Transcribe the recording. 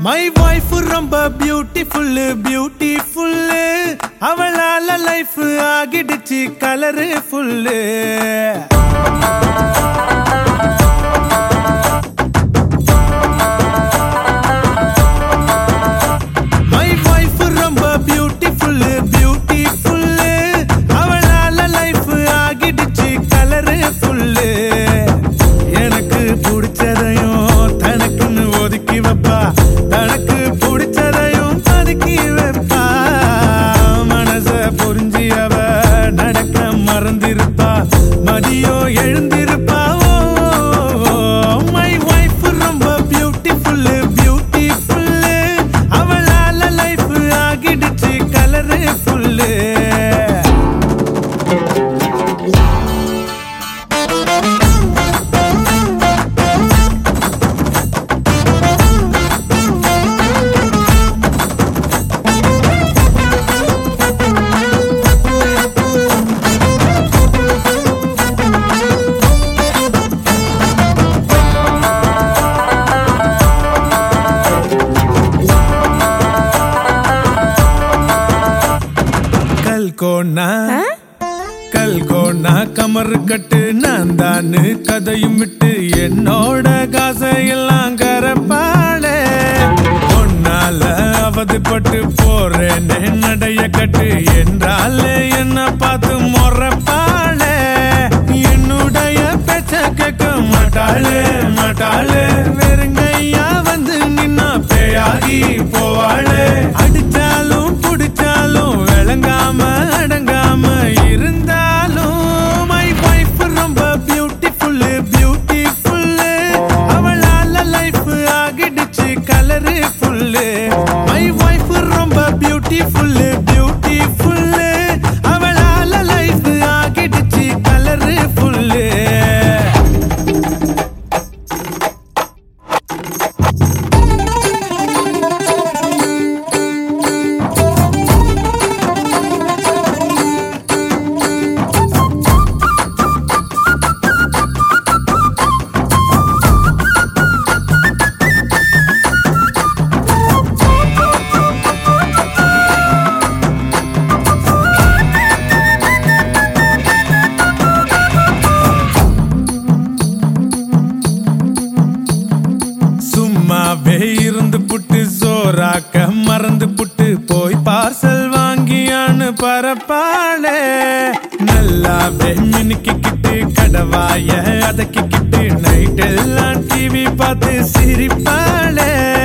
my wife ரொம்ப beautiful beautiful அவளால life ஆகிடுச்சு கலரு ஃபுல்லு மை வைஃப் ரொம்ப பியூட்டிஃபுல் பியூட்டிஃபுல் அவளால லைஃப் ஆகிடுச்சு கலரு ஃபுல்லு எனக்கு பிடிச்சதையும் தனக்குன்னு ஒதுக்கி வைப்பா தனக்கு பிடிச்சதையும் பதுக்கி வைப்பா மனச புரிஞ்சு அவ நடக்க மறந்திருப்பா மதியம் எழுந்திருப்பா மை வைஃப் ரொம்ப பியூட்டிஃபுல் பியூட்டிஃபுல் அவளால லைஃப் ஆகிடுச்சு கலரு ஃபுல்லு கல்கோனா கல்கோனா கமரு கட்டு நான் தானு கதையும் விட்டு என்னோட காசையெல்லாம் கரப்பாளே ஒன்னால அவதிப்பட்டு போறேனே நடைய கட்டு என்றாலே என்ன பார்த்து முறப்பாளே என்னுடைய பேச்ச கேட்க மாட்டாளே மாட்டாளே வெறுங்கையா வந்து நின்னா பேயாகி போவாளே அடிச்சாலும் புடிச்சாலும் விளங்காம அடங்காம இருந்தாலும் மை வைஃப் ரொம்ப பியூட்டிஃபுல் பியூட்டிஃபுல் அவளால லைஃப் ஆகிடுச்சு கலரு ஃபுல்லு மை வைஃப் ரொம்ப பியூட்டிஃபுல் பியூட்டிஃபுல் அவளால லைஃப் ஆகிடுச்சு கலரு ஃபுல்லு சும்மாவே இருந்து புட்டு சோறாக்க மறந்து புட்டு போய் பார்சல் வாங்கியான்னு பரப்பாளே நல்லாவே மினுக்கிக்கிட்டு கடவாய அதக்கிக்கிட்டு நைட் எல்லாம் டிவி பார்த்து சிரிப்பாளே